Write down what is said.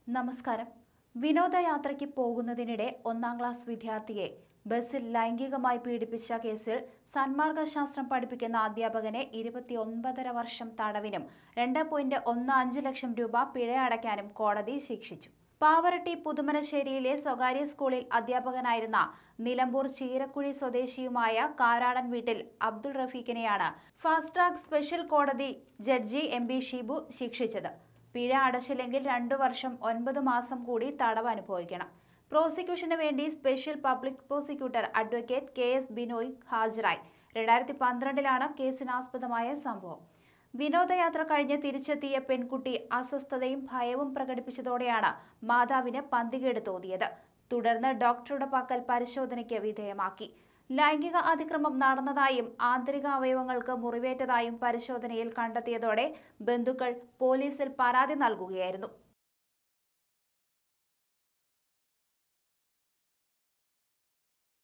നമസ്കാരം വിനോദയാത്രയ്ക്ക് പോകുന്നതിനിടെ ഒന്നാം ക്ലാസ് വിദ്യാർത്ഥിയെ ബസ്സിൽ ലൈംഗികമായി പീഡിപ്പിച്ച കേസിൽ സന്മാർഗ ശാസ്ത്രം പഠിപ്പിക്കുന്ന അധ്യാപകനെ ഇരുപത്തിയൊൻപതര വർഷം തടവിനും രണ്ട് പോയിന്റ് ഒന്ന് അഞ്ച് ലക്ഷം രൂപ പിഴ അടയ്ക്കാനും കോടതി ശിക്ഷിച്ചു പാവറട്ടി പുതുമനശ്ശേരിയിലെ സ്വകാര്യ സ്കൂളിൽ അധ്യാപകനായിരുന്ന നിലമ്പൂർ ചീരക്കുഴി സ്വദേശിയുമായ കാരാടൻ വീട്ടിൽ അബ്ദുൾ റഫീഖിനെയാണ് ഫാസ്റ്റ് ട്രാക്ക് സ്പെഷ്യൽ കോടതി ജഡ്ജി എം ബി ഷിബു ശിക്ഷിച്ചത് പിഴ അടച്ചില്ലെങ്കിൽ രണ്ടു വർഷം ഒൻപത് മാസം കൂടി തടവ് അനുഭവിക്കണം പ്രോസിക്യൂഷന് വേണ്ടി special public prosecutor advocate K S Binoy ഹാജരായി രണ്ടായിരത്തി പന്ത്രണ്ടിലാണ് കേസിനാസ്പദമായ സംഭവം വിനോദയാത്ര കഴിഞ്ഞ് തിരിച്ചെത്തിയ പെൺകുട്ടി അസ്വസ്ഥതയും ഭയവും പ്രകടിപ്പിച്ചതോടെയാണ് മാതാവിന് പന്തികേട് തോന്നിയത് തുടർന്ന് ഡോക്ടറുടെ പക്കൽ പരിശോധനയ്ക്ക് വിധേയമാക്കി ലൈംഗിക അതിക്രമം നടന്നതായും ആന്തരിക അവയവങ്ങൾക്ക് മുറിവേറ്റതായും പരിശോധനയിൽ കണ്ടെത്തിയതോടെ ബന്ധുക്കൾ പോലീസിൽ പരാതി നൽകുകയായിരുന്നു